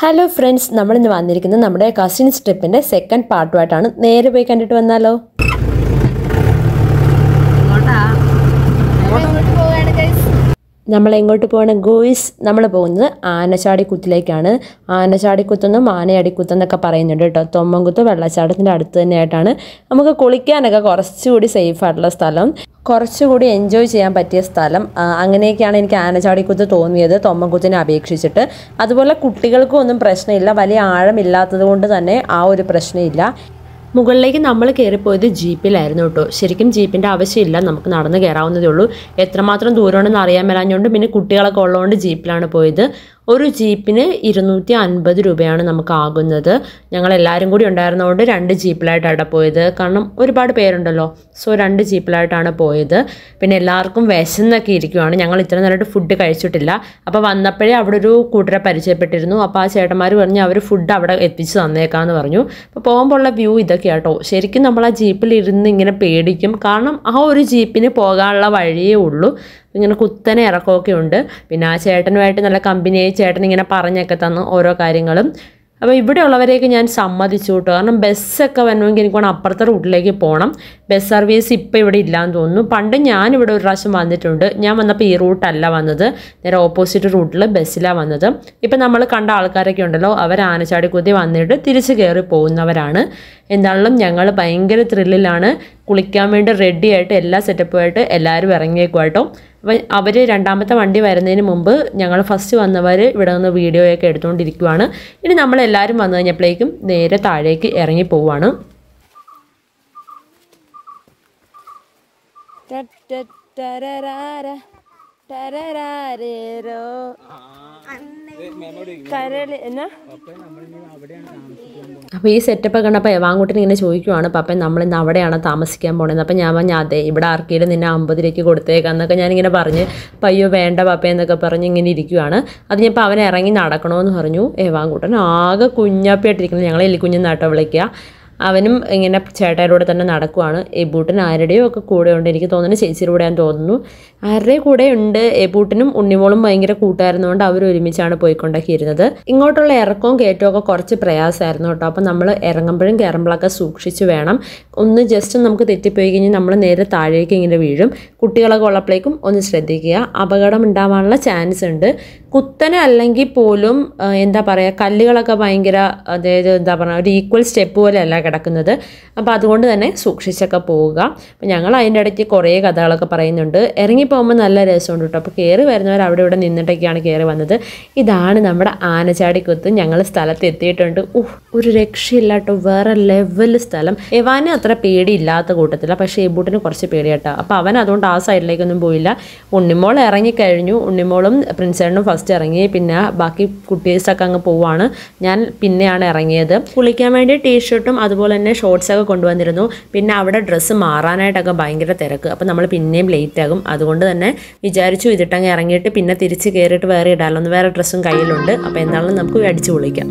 Hello friends നമ്മളിന്ന് വന്നിരിക്കുന്നത് നമ്മുടെ കസിൻസ് ട്രിപ്പിൻ്റെ സെക്കൻഡ് പാർട്ടുമായിട്ടാണ് നേരെ പോയി കണ്ടിട്ട് വന്നാലോ നമ്മൾ എങ്ങോട്ട് പോകണം ഗോയിസ് നമ്മൾ പോകുന്നത് ആനച്ചാടിക്കുത്തിലേക്കാണ് ആനച്ചാടിക്കുത്തെന്നും ആനയടിക്കുത്തെന്നൊക്കെ പറയുന്നുണ്ട് കേട്ടോ തൊമ്മൻകുത്ത് വെള്ളച്ചാട്ടത്തിൻ്റെ അടുത്ത് തന്നെയായിട്ടാണ് നമുക്ക് കുളിക്കാനൊക്കെ കുറച്ചുകൂടി സേഫ് ആയിട്ടുള്ള സ്ഥലം കുറച്ചുകൂടി എൻജോയ് ചെയ്യാൻ പറ്റിയ സ്ഥലം ആ, അങ്ങനെയൊക്കെയാണ് എനിക്ക് ആനച്ചാടിക്കുത്ത് തോന്നിയത് തൊമ്മൻകുത്തിനെ അപേക്ഷിച്ചിട്ട് അതുപോലെ കുട്ടികൾക്കും ഒന്നും പ്രശ്നമില്ല വലിയ ആഴമില്ലാത്തത് കൊണ്ട് തന്നെ ആ ഒരു പ്രശ്നമില്ല മുകളിലേക്ക് നമ്മൾ കയറിപ്പോയത് ജീപ്പിലായിരുന്നു കേട്ടോ ശരിക്കും ജീപ്പിൻ്റെ ആവശ്യമില്ല നമുക്ക് നടന്ന് കയറാവുന്നതേ ഉള്ളൂ എത്രമാത്രം ദൂരമുണ്ടെന്ന് അറിയാൻ മേലാഞ്ഞുകൊണ്ട് പിന്നെ കുട്ടികളൊക്കെ ഉള്ളതുകൊണ്ട് ജീപ്പിലാണ് പോയത് ഒരു ജീപ്പിന് ഇരുന്നൂറ്റി അൻപത് രൂപയാണ് നമുക്ക് ആകുന്നത് ഞങ്ങൾ എല്ലാവരും കൂടി ഉണ്ടായിരുന്നതുകൊണ്ട് രണ്ട് ജീപ്പിലായിട്ടാണ് പോയത് കാരണം ഒരുപാട് പേരുണ്ടല്ലോ സോ രണ്ട് ജീപ്പിലായിട്ടാണ് പോയത് പിന്നെ എല്ലാവർക്കും വിശന്നൊക്കെ ഇരിക്കുവാണ് ഞങ്ങൾ ഇത്ര നേരമായിട്ട് ഫുഡ് കഴിച്ചിട്ടില്ല അപ്പോൾ വന്നപ്പോഴേ അവിടെ ഒരു കൂട്ടരെ പരിചയപ്പെട്ടിരുന്നു അപ്പോൾ ആ ചേട്ടന്മാർ പറഞ്ഞ് അവർ ഫുഡ് അവിടെ എത്തിച്ച് തന്നേക്കാന്ന് പറഞ്ഞു അപ്പോൾ പോകുമ്പോൾ ഉള്ള വ്യൂ ഇതൊക്കെ കേട്ടോ ശരിക്കും നമ്മൾ ആ ജീപ്പിൽ ഇരുന്ന് ഇങ്ങനെ പേടിക്കും കാരണം ആ ഒരു ജീപ്പിന് പോകാനുള്ള വഴിയേ ഉള്ളൂ ഇങ്ങനെ കുത്തനെ ഇറക്കമൊക്കെ ഉണ്ട് പിന്നെ ആ ചേട്ടനുമായിട്ട് നല്ല കമ്പനിയായി ചേട്ടൻ ഇങ്ങനെ പറഞ്ഞൊക്കെ തന്നു ഓരോ കാര്യങ്ങളും അപ്പോൾ ഇവിടെ ഉള്ളവരെയൊക്കെ ഞാൻ സമ്മതിച്ചു കേട്ടോ കാരണം ബസ്സൊക്കെ വരണമെങ്കിൽ എനിക്ക് വേണം അപ്പുറത്തെ റൂട്ടിലേക്ക് പോകണം ബസ് സർവീസ് ഇപ്പോൾ ഇവിടെ ഇല്ലയെന്ന് തോന്നുന്നു പണ്ട് ഞാൻ ഇവിടെ ഒരു പ്രാവശ്യം വന്നിട്ടുണ്ട് ഞാൻ വന്നപ്പോൾ ഈ റൂട്ടല്ല വന്നത് നേരെ ഓപ്പോസിറ്റ് റൂട്ടിൽ ബസ്സിലാണ് വന്നത് ഇപ്പം നമ്മൾ കണ്ട ആൾക്കാരൊക്കെ ഉണ്ടല്ലോ അവർ ആനച്ചാടി കുത്തി വന്നിട്ട് തിരിച്ച് കയറി പോകുന്നവരാണ് എന്താണെങ്കിലും ഞങ്ങൾ ഭയങ്കര ത്രില്ലിലാണ് കുളിക്കാൻ വേണ്ടി റെഡി ആയിട്ട് എല്ലാ സെറ്റപ്പുമായിട്ട് എല്ലാവരും ഇറങ്ങിയേക്കുവാട്ടോ അപ്പം അവർ രണ്ടാമത്തെ വണ്ടി വരുന്നതിന് മുമ്പ് ഞങ്ങൾ ഫസ്റ്റ് വന്നവർ ഇവിടെ നിന്ന് വീഡിയോയൊക്കെ എടുത്തുകൊണ്ടിരിക്കുവാണ് ഇനി നമ്മൾ എല്ലാവരും വന്നു കഴിഞ്ഞപ്പോഴേക്കും നേരെ താഴേക്ക് ഇറങ്ങി പോവുകയാണ് കരള് എന്നാ അപ്പോൾ ഈ സെറ്റപ്പ് കണ്ടപ്പോൾ എവാങ്കുട്ടിന് ഇങ്ങനെ ചോദിക്കുവാണ് പപ്പ നമ്മൾ ഇന്ന് അവിടെയാണ് താമസിക്കാൻ പോണത് അപ്പോൾ ഞാൻ പറഞ്ഞു അതെ ഇവിടെ ആർക്കെങ്കിലും നിന്നെ അമ്പത് രൂപയ്ക്ക് കൊടുത്തേക്കാം എന്നൊക്കെ ഞാനിങ്ങനെ പറഞ്ഞ് അപ്പോൾ അയ്യോ വേണ്ട പപ്പ എന്നൊക്കെ പറഞ്ഞ് ഇങ്ങനെ ഇരിക്കുവാണ് അത് ഞാൻ അവൻ ഇറങ്ങി നടക്കണമെന്ന് പറഞ്ഞു എവാങ്കുട്ടൻ ആകെ കുഞ്ഞാപ്പിയായിട്ടിരിക്കുന്നത് ഞങ്ങൾ എലിക്കുഞ്ഞെന്നാട്ടോ വിളിക്കുക അവനും ഇങ്ങനെ ചേട്ടായിലൂടെ തന്നെ നടക്കുവാണ് എബൂട്ടൻ ആരുടെയോ ഒക്കെ കൂടെ ഉണ്ട് എനിക്ക് തോന്നുന്നു ചേച്ചിയുടെ കൂടെയാന്ന് തോന്നുന്നു ആരുടെ കൂടെ ഉണ്ട് എബൂട്ടനും ഉണ്ണിമോളും ഭയങ്കര കൂട്ടായിരുന്നുകൊണ്ട് അവർ ഒരുമിച്ചാണ് പോയിക്കൊണ്ടൊക്കെയിരുന്നത് ഇങ്ങോട്ടുള്ള ഇറക്കവും കയറ്റവും ഒക്കെ കുറച്ച് പ്രയാസമായിരുന്നു കേട്ടോ അപ്പം നമ്മൾ ഇറങ്ങുമ്പോഴും കയറുമ്പോഴൊക്കെ സൂക്ഷിച്ച് വേണം ഒന്ന് ജസ്റ്റ് നമുക്ക് തെറ്റിപ്പോയി കഴിഞ്ഞാൽ നമ്മൾ നേരെ താഴേക്ക് ഇങ്ങനെ വീഴും കുട്ടികളൊക്കെ ഉള്ളപ്പോഴേക്കും ഒന്ന് ശ്രദ്ധിക്കുക അപകടം ഉണ്ടാവാനുള്ള ചാൻസ് ഉണ്ട് കുത്തനെ അല്ലെങ്കിൽ പോലും ആ, എന്താ പറയുക കല്ലുകളൊക്കെ ഭയങ്കര അതായത് എന്താ പറയുക ഒരു ഈക്വൽ സ്റ്റെപ്പ് പോലെയല്ല കിടക്കുന്നത് അപ്പോൾ അതുകൊണ്ട് തന്നെ സൂക്ഷിച്ചൊക്കെ പോവുക അപ്പോൾ ഞങ്ങൾ അതിൻ്റെ ഇടയ്ക്ക് കുറേ കഥകളൊക്കെ പറയുന്നുണ്ട് ഇറങ്ങി പോകുമ്പോൾ നല്ല രസമുണ്ട് കേട്ടോ അപ്പോൾ കയറി വരുന്നവർ അവിടെ ഇവിടെ നിന്നിട്ടൊക്കെയാണ് കയറി വന്നത് ഇതാണ് നമ്മുടെ ആനച്ചാടിക്കുത്ത് ഞങ്ങൾ സ്ഥലത്ത് എത്തിയിട്ടുണ്ട് ഉഹ് ഒരു രക്ഷയില്ല കേട്ടോ വേറെ ലെവൽ സ്ഥലം എവാന് അത്ര പേടിയില്ലാത്ത കൂട്ടത്തില്ല പക്ഷേ എബൂട്ടിന് കുറച്ച് പേടിയാട്ടോ അപ്പോൾ അവൻ അതുകൊണ്ട് ആ സൈഡിലേക്കൊന്നും പോയില്ല ഉണ്ണിമോൾ ഇറങ്ങിക്കഴിഞ്ഞു ഉണ്ണിമോളും പ്രിൻസേണും ഫസ്റ്റ് ഇറങ്ങി പിന്നെ ബാക്കി കുട്ടീസൊക്കെ അങ്ങ് പോവാണ് ഞാൻ പിന്നെയാണ് ഇറങ്ങിയത് കുളിക്കാൻ വേണ്ടി ടീഷർട്ടും അതുപോലെ തന്നെ ഷോർട്സ് ഒക്കെ കൊണ്ടുവന്നിരുന്നു പിന്നെ അവിടെ ഡ്രസ്സ് മാറാനായിട്ടൊക്കെ ഭയങ്കര തിരക്ക് അപ്പോൾ നമ്മൾ പിന്നെയും ലേറ്റ് ആകും അതുകൊണ്ട് തന്നെ വിചാരിച്ചു ഇതിട്ടങ്ങ് ഇറങ്ങിയിട്ട് പിന്നെ തിരിച്ച് കയറിയിട്ട് വേറെ ഇടാമല്ലോ ഒന്ന് വേറെ ഡ്രസ്സും കയ്യിലുണ്ട് അപ്പോൾ എന്താണെന്ന് നമുക്ക് അടിച്ചു പൊളിക്കാം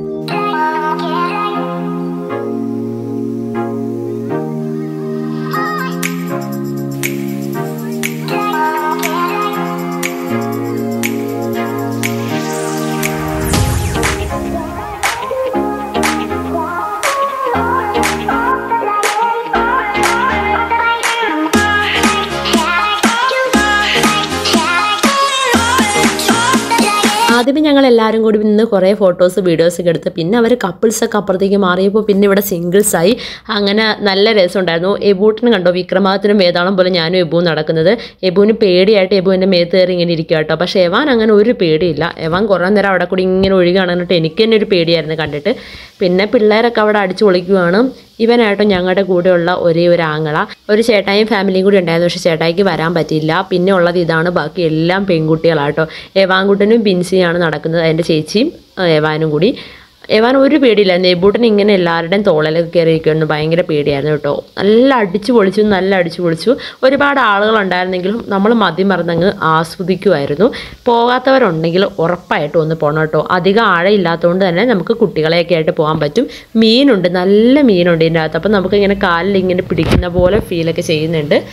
ആദ്യമേ ഞങ്ങൾ എല്ലാവരും കൂടി നിന്ന് കുറേ ഫോട്ടോസ് വീഡിയോസ് ഒക്കെ എടുത്ത് പിന്നെ അവർ കപ്പിൾസൊക്കെ അപ്പുറത്തേക്ക് മാറിയപ്പോൾ പിന്നെ ഇവിടെ സിംഗിൾസ് ആയി അങ്ങനെ നല്ല രസമുണ്ടായിരുന്നു എബൂട്ടിന് കണ്ടോ വിക്രമാദിത്യനും വേതാളം പോലെ ഞാനും എബുവും നടക്കുന്നത് എബുവിന് പേടിയായിട്ട് എബു എൻ്റെ മേത്ത് കയറി ഇങ്ങനെ ഇരിക്കുക കേട്ടോ പക്ഷേ എവാൻ അങ്ങനെ ഒരു പേടിയില്ല എവാൻ കുറേ നേരം അവിടെ കൂടി ഇങ്ങനെ ഒഴുകി കാണാനിട്ട് എനിക്ക് തന്നെ ഒരു പേടിയായിരുന്നു കണ്ടിട്ട് പിന്നെ പിള്ളേരൊക്കെ അവിടെ അടിച്ചു പൊളിക്കുവാണ് ഇവനായിട്ടും ഞങ്ങളുടെ കൂടെയുള്ള ഒരേ ഒരു ആങ്ങള ഒരു ചേട്ടായും ഫാമിലിയും കൂടി ഉണ്ടായിരുന്നു പക്ഷേ ചേട്ടായിക്ക് വരാൻ പറ്റിയില്ല പിന്നെ ഉള്ളത് ഇതാണ് ബാക്കി എല്ലാം പെൺകുട്ടികളാട്ടോ ഏവാൻകുട്ടനും ബിൻസിയാണ് നടക്കുന്നത് എൻ്റെ ചേച്ചിയും ആ, ഏവാനും കൂടി ഏവാൻ ഒരു പേടിയില്ല നെബൂട്ടൻ ഇങ്ങനെ എല്ലാവരുടെയും തോളലൊക്കെ കയറി ഇരിക്കുന്നു ഭയങ്കര പേടിയായിരുന്നു കേട്ടോ നല്ല അടിച്ചു പൊളിച്ചു നല്ല അടിച്ചു പൊളിച്ചു ഒരുപാട് ആളുകൾ ഉണ്ടായിരുന്നെങ്കിലും നമ്മൾ മതി മറന്നങ്ങ് ആസ്വദിക്കുമായിരുന്നു പോകാത്തവരുണ്ടെങ്കിൽ ഉറപ്പായിട്ടും ഒന്ന് പോകണം കേട്ടോ അധികം ആഴയില്ലാത്തതുകൊണ്ട് തന്നെ നമുക്ക് കുട്ടികളെയൊക്കെ ആയിട്ട് പോകാൻ പറ്റും മീനുണ്ട് നല്ല മീനുണ്ട് ഇതിൻ്റെ അകത്ത് അപ്പം നമുക്ക് ഇങ്ങനെ കാലിൽ ഇങ്ങനെ പിടിക്കുന്ന പോലെ ഫീലൊക്കെ ചെയ്യുന്നുണ്ട്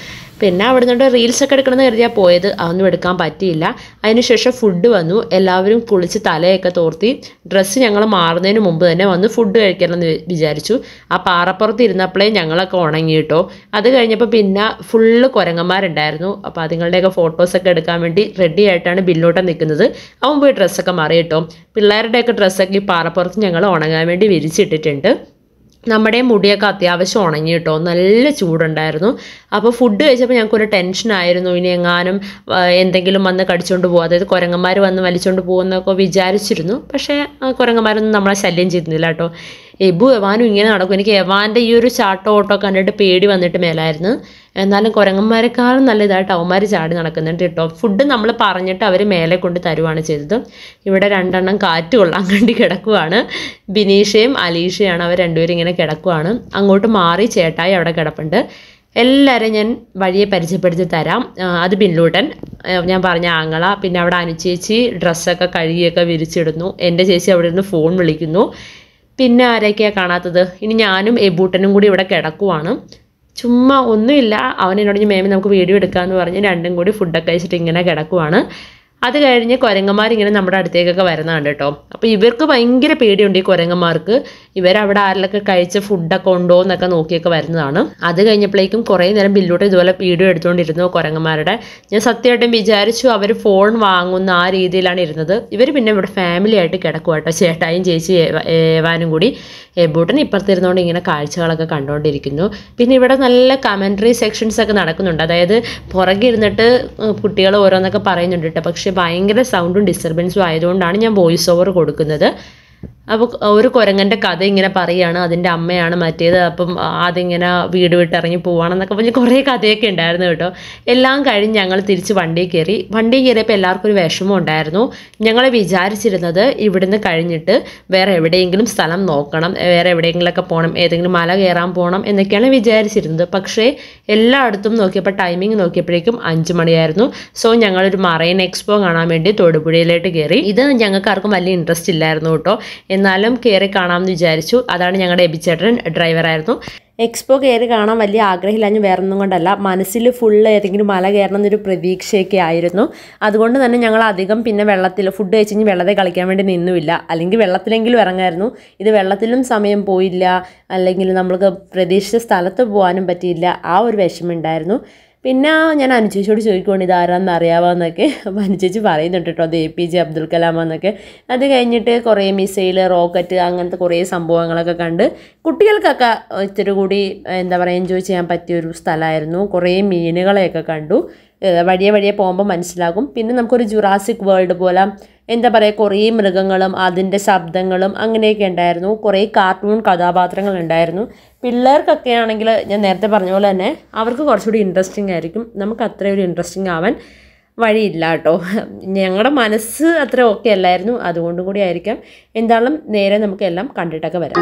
പിന്നെ അവിടെ നിന്നിട്ട് റീൽസ് ഒക്കെ എടുക്കണമെന്ന് കരുതിയാൽ പോയത് അതൊന്നും എടുക്കാൻ പറ്റിയില്ല അതിനുശേഷം ഫുഡ് വന്നു എല്ലാവരും കുളിച്ച് തലയൊക്കെ തോർത്തി ഡ്രസ്സ് ഞങ്ങൾ മാറുന്നതിന് മുമ്പ് തന്നെ വന്ന് ഫുഡ് കഴിക്കണമെന്ന് വി- വിചാരിച്ചു ആ പാറപ്പുറത്ത് ഇരുന്നപ്പോഴേ ഞങ്ങളൊക്കെ ഉണങ്ങി കേട്ടോ അത് കഴിഞ്ഞപ്പോൾ പിന്നെ ഫുള്ള് കുരങ്ങന്മാരുണ്ടായിരുന്നു അപ്പോൾ അതുങ്ങളുടെയൊക്കെ ഫോട്ടോസൊക്കെ എടുക്കാൻ വേണ്ടി റെഡി ആയിട്ടാണ് ബില്ലോട്ടം നിൽക്കുന്നത് അവൻ പോയി ഡ്രസ്സൊക്കെ മാറി കേട്ടോ പിള്ളേരുടെയൊക്കെ ഡ്രസ്സൊക്കെ ഈ പാറപ്പുറത്ത് ഞങ്ങൾ ഉണങ്ങാൻ വേണ്ടി വിരിച്ചിട്ടിട്ടുണ്ട് നമ്മുടെ മുടിയൊക്കെ അത്യാവശ്യം ഉണങ്ങി കേട്ടോ നല്ല ചൂടുണ്ടായിരുന്നു അപ്പോൾ ഫുഡ് കഴിച്ചപ്പോൾ ഞങ്ങൾക്കൊരു ടെൻഷനായിരുന്നു ഇനി എങ്ങാനും ആ, എന്തെങ്കിലും വന്ന് കടിച്ചുകൊണ്ട് പോകും അതായത് കുരങ്ങന്മാർ വന്ന് വലിച്ചുകൊണ്ട് പോകുന്നൊക്കെ വിചാരിച്ചിരുന്നു പക്ഷേ ആ, കുരങ്ങന്മാരൊന്നും നമ്മളെ ശല്യം ചെയ്യുന്നില്ല കേട്ടോ എബു എവാനും ഇങ്ങനെ നടക്കും എനിക്ക് എവാൻ്റെ ഈ ഒരു ചാട്ടോ ഓട്ടോ കണ്ടിട്ട് പേടി വന്നിട്ട് മേലായിരുന്നു എന്നാലും കുരങ്ങന്മാരെക്കാളും നല്ല ഇതായിട്ട് അവന്മാർ ചാടി നടക്കുന്നുണ്ട് കേട്ടോ ഫുഡ് നമ്മൾ പറഞ്ഞിട്ട് അവർ മേലെ കൊണ്ട് തരുവാണ് ചെയ്തത് ഇവിടെ രണ്ടെണ്ണം കാറ്റ് കൊള്ളാൻ വേണ്ടി കിടക്കുവാണ് ബിനീഷയും അലീഷയാണ് അവർ രണ്ടുപേരും ഇങ്ങനെ കിടക്കുവാണ് അങ്ങോട്ട് മാറി ചേട്ടായി അവിടെ കിടപ്പുണ്ട് എല്ലാവരെയും ഞാൻ വഴിയെ പരിചയപ്പെടുത്തി തരാം ആ, അത് ബില്ലൂട്ടൻ ആ, ഞാൻ പറഞ്ഞ ആങ്ങള പിന്നെ അവിടെ അനുചേച്ചി ഡ്രസ്സൊക്കെ കഴുകിയൊക്കെ വിരിച്ചിടുന്നു എൻ്റെ ചേച്ചി അവിടെ നിന്ന് ഫോൺ വിളിക്കുന്നു പിന്നെ ആരൊക്കെയാണ് കാണാത്തത് ഇനി ഞാനും എബൂട്ടനും കൂടി ഇവിടെ കിടക്കുവാണ് ചുമ്മാ ഒന്നുമില്ല അവൻ എന്നോട് ഇനി മേമി നമുക്ക് വീഡിയോ എടുക്കാമെന്ന് പറഞ്ഞ് രണ്ടും കൂടി ഫുഡൊക്കെ കഴിച്ചിട്ട് ഇങ്ങനെ കിടക്കുവാണ് അത് കഴിഞ്ഞ് കുരങ്ങന്മാരിങ്ങനെ നമ്മുടെ അടുത്തേക്കൊക്കെ വരുന്നതാണ് കേട്ടോ അപ്പോൾ ഇവർക്ക് ഭയങ്കര പേടിയുണ്ട് ഈ കുരങ്ങന്മാർക്ക് ഇവരവിടെ ആരിലൊക്കെ കഴിച്ച ഫുഡൊക്കെ ഉണ്ടോ എന്നൊക്കെ നോക്കിയൊക്കെ വരുന്നതാണ് അത് കഴിഞ്ഞപ്പോഴേക്കും കുറേ നേരം ബില്ലൂട്ട് ഇതുപോലെ വീഡിയോ എടുത്തുകൊണ്ടിരുന്നു കുരങ്ങന്മാരുടെ ഞാൻ സത്യമായിട്ടും വിചാരിച്ചു അവർ ഫോൺ വാങ്ങുന്ന ആ രീതിയിലാണ് ഇരുന്നത് ഇവർ പിന്നെ ഇവിടെ ഫാമിലി ആയിട്ട് കിടക്കുക കേട്ടോ ചേട്ടായും ചേച്ചി ഏവ- ഏവാനും കൂടി എബൂട്ടൻ ഇപ്പുറത്തിരുന്നുകൊണ്ട് ഇങ്ങനെ കാഴ്ചകളൊക്കെ കണ്ടുകൊണ്ടിരിക്കുന്നു പിന്നെ ഇവിടെ നല്ല കമൻട്രി സെക്ഷൻസ് ഒക്കെ നടക്കുന്നുണ്ട് അതായത് പുറകെ ഇരുന്നിട്ട് കുട്ടികൾ ഓരോന്നൊക്കെ പറയുന്നുണ്ട് കേട്ടോ പക്ഷേ ഭയങ്കര സൗണ്ടും ഡിസ്റ്റർബൻസും ആയതുകൊണ്ടാണ് ഞാൻ വോയിസ് ഓവർ കൊടുക്കുന്നത് അപ്പോൾ ഒരു കുരങ്ങൻ്റെ കഥ ഇങ്ങനെ പറയുകയാണ് അതിൻ്റെ അമ്മയാണ് മറ്റേത് അപ്പം അതിങ്ങനെ വീട് വിട്ടിറങ്ങി പോവാണെന്നൊക്കെ പറഞ്ഞ് കുറേ കഥയൊക്കെ ഉണ്ടായിരുന്നു കേട്ടോ എല്ലാം കഴിഞ്ഞ് ഞങ്ങൾ തിരിച്ച് വണ്ടിയിൽ കയറി വണ്ടിയിൽ കയറിയപ്പോൾ എല്ലാവർക്കും ഒരു വിഷമം ഉണ്ടായിരുന്നു ഞങ്ങൾ വിചാരിച്ചിരുന്നത് ഇവിടുന്ന് കഴിഞ്ഞിട്ട് വേറെ എവിടെയെങ്കിലും സ്ഥലം നോക്കണം വേറെ എവിടെയെങ്കിലുമൊക്കെ പോകണം ഏതെങ്കിലും മല കയറാൻ പോകണം എന്നൊക്കെയാണ് വിചാരിച്ചിരുന്നത് പക്ഷേ എല്ലായിടത്തും നോക്കിയപ്പോൾ ടൈമിംഗ് നോക്കിയപ്പോഴേക്കും അഞ്ച് മണിയായിരുന്നു സോ ഞങ്ങളൊരു മറൈൻ എക്സ്പോ കാണാൻ വേണ്ടി തൊടുപുഴയിലോട്ട് കയറി ഇത് ഞങ്ങൾക്ക് ആർക്കും വലിയ ഇൻട്രസ്റ്റ് ഇല്ലായിരുന്നു കേട്ടോ എന്നാലും കയറി കാണാമെന്ന് വിചാരിച്ചു അതാണ് ഞങ്ങളുടെ എബിച്ചേട്ടൻ ഡ്രൈവറായിരുന്നു എക്സ്പോ കയറി കാണാൻ വലിയ ആഗ്രഹമില്ലാഞ്ഞ് വേറൊന്നും കൊണ്ടല്ല മനസ്സിൽ ഫുള്ള് ഏതെങ്കിലും മല കയറണം എന്നൊരു പ്രതീക്ഷയൊക്കെ ആയിരുന്നു അതുകൊണ്ട് തന്നെ ഞങ്ങൾ അധികം പിന്നെ വെള്ളത്തിൽ ഫുഡ് കഴിച്ച് കഴിഞ്ഞ് വെള്ളത്തിൽ കളിക്കാൻ വേണ്ടി നിന്നുമില്ല അല്ലെങ്കിൽ വെള്ളത്തിലെങ്കിലും ഇറങ്ങായിരുന്നു ഇത് വെള്ളത്തിലും സമയം പോയില്ല അല്ലെങ്കിൽ നമ്മൾക്ക് പ്രതീക്ഷിച്ച സ്ഥലത്ത് പോകാനും പറ്റിയില്ല ആ ഒരു വിഷമം ഉണ്ടായിരുന്നു പിന്നെ ഞാൻ അനുചേച്ചിയോട് ചോദിക്കുവാണ് ഇത് ആരാന്ന് അറിയാവാന്നൊക്കെ അപ്പോൾ അനുചേച്ചി പറയുന്നുണ്ട് കേട്ടോ അത് A P J Abdul Kalam എന്നൊക്കെ അത് കഴിഞ്ഞിട്ട് കുറേ മിസൈൽ റോക്കറ്റ് അങ്ങനത്തെ കുറേ സംഭവങ്ങളൊക്കെ കണ്ട് കുട്ടികൾക്കൊക്കെ ഇത്തിരി കൂടി എന്താ പറയുക എൻജോയ് ചെയ്യാൻ പറ്റിയ ഒരു സ്ഥലമായിരുന്നു കുറേ മീനുകളെയൊക്കെ കണ്ടു ഏഹ് വഴിയെ വഴിയെ പോകുമ്പോൾ മനസ്സിലാകും പിന്നെ നമുക്കൊരു ജുറാസിക് വേൾഡ് പോലെ എന്താ പറയുക കുറേ മൃഗങ്ങളും അതിൻ്റെ ശബ്ദങ്ങളും അങ്ങനെയൊക്കെ ഉണ്ടായിരുന്നു കുറേ കാർട്ടൂൺ കഥാപാത്രങ്ങൾ ഉണ്ടായിരുന്നു പിള്ളേർക്കൊക്കെ ആണെങ്കിൽ ഞാൻ നേരത്തെ പറഞ്ഞ പോലെ തന്നെ അവർക്ക് കുറച്ചുകൂടി ഇൻട്രസ്റ്റിംഗ് ആയിരിക്കും നമുക്ക് അത്രയും ഒരു ഇൻട്രസ്റ്റിംഗ് ആവാൻ വഴിയില്ല കേട്ടോ ഞങ്ങളുടെ മനസ്സ് അത്ര ഓക്കെ അല്ലായിരുന്നു അതുകൊണ്ടും കൂടി ആയിരിക്കാം എന്തായാലും നേരെ നമുക്ക് എല്ലാം കണ്ടിട്ടൊക്കെ വരാം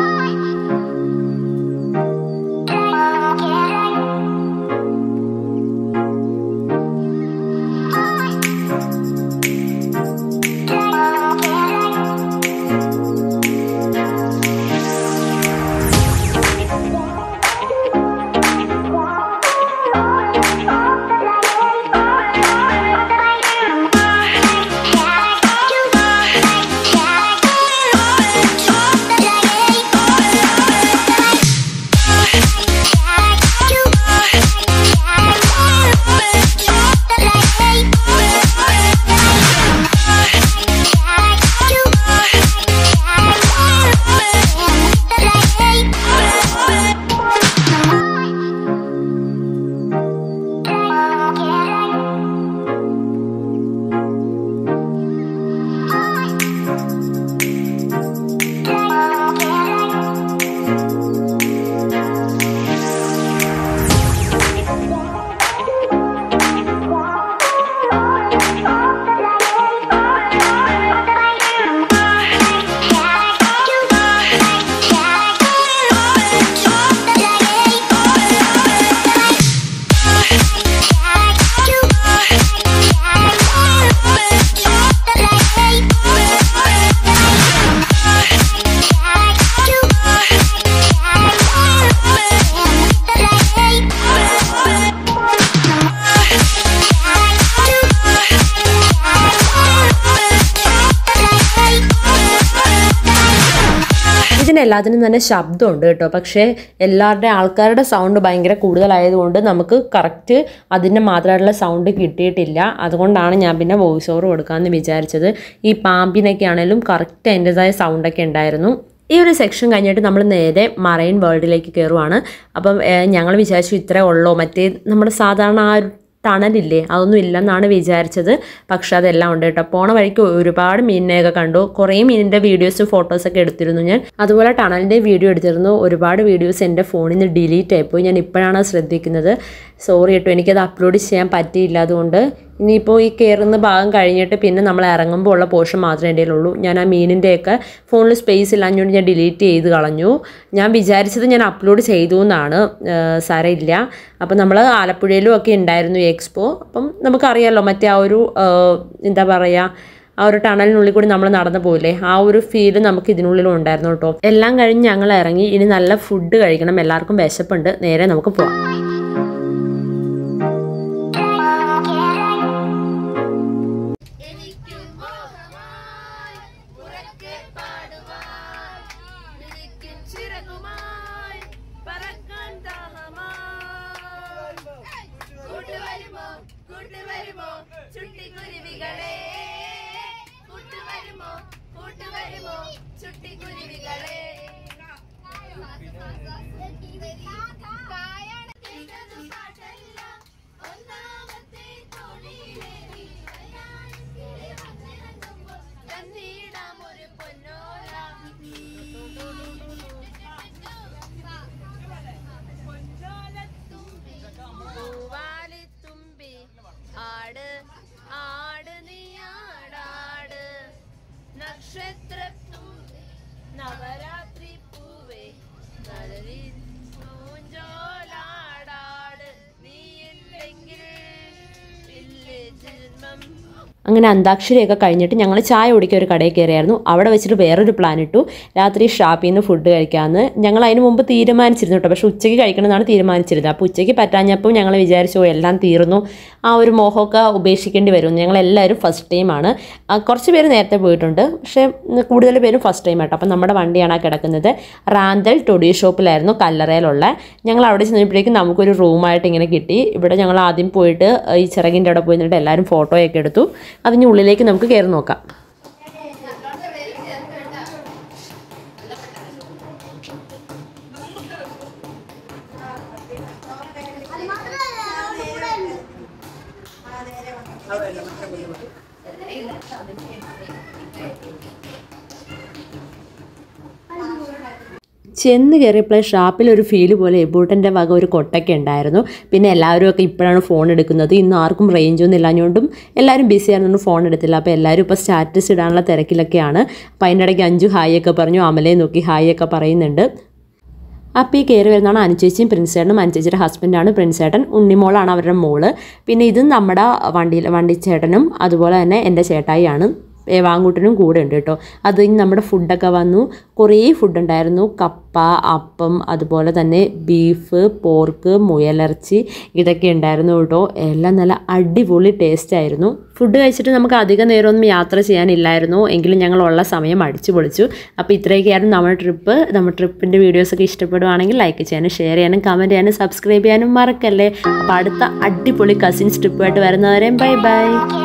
Yeah. എല്ലാത്തിനും തന്നെ ശബ്ദമുണ്ട് കേട്ടോ പക്ഷേ എല്ലാവരുടെ ആൾക്കാരുടെ സൗണ്ട് ഭയങ്കര കൂടുതലായതുകൊണ്ട് നമുക്ക് കറക്റ്റ് അതിൻ്റെ മാത്രമായിട്ടുള്ള സൗണ്ട് കിട്ടിയിട്ടില്ല അതുകൊണ്ടാണ് ഞാൻ പിന്നെ വോയിസ് ഓവർ കൊടുക്കാമെന്ന് വിചാരിച്ചത് ഈ പാമ്പിനൊക്കെ ആണെങ്കിലും കറക്റ്റ് അതിൻ്റെതായ സൗണ്ടൊക്കെ ഉണ്ടായിരുന്നു ഈ ഒരു സെക്ഷൻ കഴിഞ്ഞിട്ട് നമ്മൾ നേരെ മറൈൻ വേൾഡിലേക്ക് കയറുവാണ് അപ്പം ഞങ്ങൾ വിചാരിച്ചു ഇത്രേ ഉള്ളൂ മറ്റേ നമ്മുടെ സാധാരണ ആ ഒരു ടണലില്ലേ അതൊന്നും ഇല്ലെന്നാണ് വിചാരിച്ചത് പക്ഷെ അതെല്ലാം ഉണ്ട് കേട്ടോ പോണ വഴിക്ക് ഒരുപാട് മീനിനെയൊക്കെ കണ്ടു കുറേ മീനിൻ്റെ വീഡിയോസും ഫോട്ടോസൊക്കെ എടുത്തിരുന്നു ഞാൻ അതുപോലെ ടണലിൻ്റെ വീഡിയോ എടുത്തിരുന്നു ഒരുപാട് വീഡിയോസ് എൻ്റെ ഫോണിൽ നിന്ന് ഡിലീറ്റ് ആയിപ്പോയി ഞാൻ ഇപ്പോഴാണ് ശ്രദ്ധിക്കുന്നത് സോറി കേട്ടോ എനിക്കത് അപ്ലോഡ് ചെയ്യാൻ പറ്റിയില്ല അതുകൊണ്ട് ഇനിയിപ്പോൾ ഈ കയറുന്ന ഭാഗം കഴിഞ്ഞിട്ട് പിന്നെ നമ്മൾ ഇറങ്ങുമ്പോൾ ഉള്ള പോർഷൻ മാത്രമേ എൻ്റെ ഉള്ളൂ ഞാൻ ആ മീനിൻ്റെയൊക്കെ ഫോണിൽ സ്പേസ് ഇല്ലാഞ്ഞുകൊണ്ട് ഞാൻ ഡിലീറ്റ് ചെയ്ത് കളഞ്ഞു ഞാൻ വിചാരിച്ചത് ഞാൻ അപ്ലോഡ് ചെയ്തു എന്നാണ് സാരമില്ല അപ്പം നമ്മൾ ആലപ്പുഴയിലും ഒക്കെ ഉണ്ടായിരുന്നു ഈ എക്സ്പോ അപ്പം നമുക്കറിയാമല്ലോ മറ്റേ ആ ഒരു എന്താ പറയുക ആ ഒരു ടണലിനുള്ളിൽ കൂടി നമ്മൾ നടന്നു പോയില്ലേ ആ ഒരു ഫീല് നമുക്ക് ഇതിനുള്ളിലും ഉണ്ടായിരുന്നു കേട്ടോ എല്ലാം കഴിഞ്ഞ് ഞങ്ങൾ ഇറങ്ങി ഇനി നല്ല ഫുഡ് കഴിക്കണം എല്ലാവർക്കും വിശപ്പുണ്ട് നേരെ നമുക്ക് പോവാം എനിക്കും മോഹമായി ഉറക്കെ പാടുവാൻ നിനക്കും ചിറകുമായി പറക്കാൻ ദാഹമായി കൂട്ടുവരുമോ കൂട്ടുവരുമോ ചുട്ടിക്കുരുവികളെ കൂട്ടുവരുമോ കൂട്ടുവരുമോ ചുട്ടിക്കുരുവികളെ ഒന്നാമത്തെ തോണിയിലേറി തന്നീടാം ഒരു പൊന്നോല പൊന്നോലത്തുമ്പി പൂവാലിത്തുമ്പി ആട് ആട് നീ ആടാട് നക്ഷത്രത്തുമ്പി നവരാത്രി പൂവേ നരരി ൂഞ്ചോലാടാട് നീയില്ലെങ്കിൽ ഇല്ലേ ജന്മം അങ്ങനെ അന്താക്ഷരിയൊക്കെ കഴിഞ്ഞിട്ട് ഞങ്ങൾ ചായ കുടിക്കാൻ ഒരു കടയിൽ കയറിയായിരുന്നു അവിടെ വെച്ചിട്ട് വേറൊരു പ്ലാൻ ഇട്ടു രാത്രി ഷാപ്പിൽ നിന്ന് ഫുഡ് കഴിക്കാമെന്ന് ഞങ്ങൾ അതിന് മുമ്പ് തീരുമാനിച്ചിരുന്നു കേട്ടോ പക്ഷേ ഉച്ചയ്ക്ക് കഴിക്കണമെന്നാണ് തീരുമാനിച്ചിരുന്നത് അപ്പോൾ ഉച്ചയ്ക്ക് പറ്റാഞ്ഞപ്പോൾ ഞങ്ങൾ വിചാരിച്ചു "ഓ, എല്ലാം തീർന്നു ആ ഒരു മോഹമൊക്കെ ഉപേക്ഷിക്കേണ്ടി വരും ഞങ്ങളെല്ലാവരും ഫസ്റ്റ് ടൈമാണ് കുറച്ച് പേര് നേരത്തെ പോയിട്ടുണ്ട് പക്ഷേ ഇന്ന് കൂടുതൽ പേരും ഫസ്റ്റ് ടൈം ആട്ടോ അപ്പം നമ്മുടെ വണ്ടിയാണ് ആ കിടക്കുന്നത് റാന്തൽ ടൊഡി ഷോപ്പിലായിരുന്നു കല്ലറയിലുള്ള ഞങ്ങൾ അവിടെ ചെന്നപ്പോഴേക്കും നമുക്കൊരു റൂമായിട്ട് ഇങ്ങനെ കിട്ടി ഇവിടെ ഞങ്ങൾ ആദ്യം പോയിട്ട് ഈ ചിറകിൻ്റെ അവിടെ പോയി നിന്നിട്ട് എല്ലാവരും ഫോട്ടോയൊക്കെ എടുത്തു അതിന് ഉള്ളിലേക്ക് നമുക്ക് കയറി നോക്കാം ചെന്ന് കയറിയപ്പോൾ ഷാപ്പിൽ ഒരു ഫീല് പോലെ എബൂട്ടൻ്റെ വക ഒരു കൊട്ടൊക്കെ ഉണ്ടായിരുന്നു പിന്നെ എല്ലാവരും ഒക്കെ ഇപ്പോഴാണ് ഫോൺ എടുക്കുന്നത് ഇന്ന് ആർക്കും റേഞ്ചൊന്നും ഇല്ലാഞ്ഞുകൊണ്ടും എല്ലാവരും ബിസി ആയിരുന്നു ഫോൺ എടുത്തില്ല അപ്പോൾ എല്ലാവരും ഇപ്പോൾ സ്റ്റാറ്റസ് ഇടാനുള്ള തിരക്കിലൊക്കെയാണ് അപ്പോൾ അതിൻ്റെ ഇടയ്ക്ക് അഞ്ചു ഹായ് ഒക്കെ പറഞ്ഞു അമലയെ നോക്കി ഹായ് ഒക്കെ പറയുന്നുണ്ട് അപ്പോൾ ഈ കയറി വരുന്നതാണ് അനുചേച്ചിയും പ്രിൻസേട്ടനും അനുചേച്ചിയുടെ ഹസ്ബൻഡാണ് പ്രിൻസേട്ടൻ ഉണ്ണിമോളാണ് അവരുടെ മോള് പിന്നെ ഇതും നമ്മുടെ വണ്ടിയിൽ വണ്ടിച്ചേട്ടനും അതുപോലെ തന്നെ എൻ്റെ ചേട്ടായിയാണ് വാങ്ങൂട്ടനും കൂടെ ഉണ്ട് കേട്ടോ അത് കഴിഞ്ഞ് നമ്മുടെ ഫുഡൊക്കെ വന്നു കുറേ ഫുഡ് ഉണ്ടായിരുന്നു കപ്പ അപ്പം അതുപോലെ തന്നെ ബീഫ് പോർക്ക് മുയലിറച്ചി ഇതൊക്കെ ഉണ്ടായിരുന്നു കേട്ടോ എല്ലാം നല്ല അടിപൊളി ടേസ്റ്റ് ആയിരുന്നു ഫുഡ് കഴിച്ചിട്ട് നമുക്ക് അധിക നേരമൊന്നും യാത്ര ചെയ്യാനില്ലായിരുന്നു എങ്കിലും ഞങ്ങൾ ഉള്ള സമയം അടിച്ചു പൊളിച്ചു അപ്പോൾ ഇത്രയൊക്കെയായിരുന്നു നമ്മുടെ ട്രിപ്പ് നമ്മുടെ ട്രിപ്പിൻ്റെ വീഡിയോസൊക്കെ ഇഷ്ടപ്പെടുവാണെങ്കിൽ ലൈക്ക് ചെയ്യാനും ഷെയർ ചെയ്യാനും കമൻറ്റ് ചെയ്യാനും സബ്സ്ക്രൈബ് ചെയ്യാനും മറക്കല്ലേ അപ്പോൾ അടുത്ത അടിപൊളി കസിൻസ് ട്രിപ്പുമായിട്ട് വരുന്നവരെയും ബൈ ബൈ